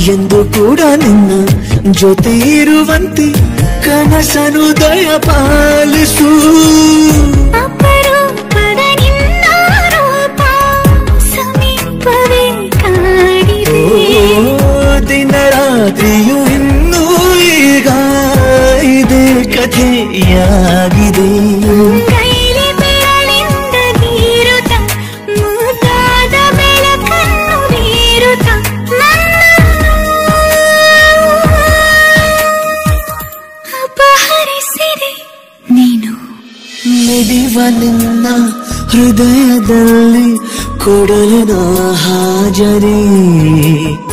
ಎಂದು ಕೂಡ ನಿನ್ನ ಜೊತೆ ಇರುವಂತೆ ಕನಸನು ದಯ ಪಾಲಿಸು ಅಪರೂಪದ ನಿನ್ನ ರೂಪ ಸಮೀಪವೇ ಕಾಡಿದೆ ಓ ದಿನ ರಾತ್ರಿಯು ಇನ್ನೂ ಈಗ ಇದೇ ಕಥೆಯಾಗಿದೆ ಕೈಲಿ ಬೆರಳಿಂದ ಬೀರುತ್ತ ಮುದ್ದಾದ ಬೆಳಕನ್ನು ಬೀರುತ್ತ ನನ್ನ ಅಪಹರಿಸಿದೆ ನೀನು ಮಿಡಿವ ನಿನ್ನ ಹೃದಯದಲ್ಲಿ ಕೊಡಲಿನ ಹಾಜರಿ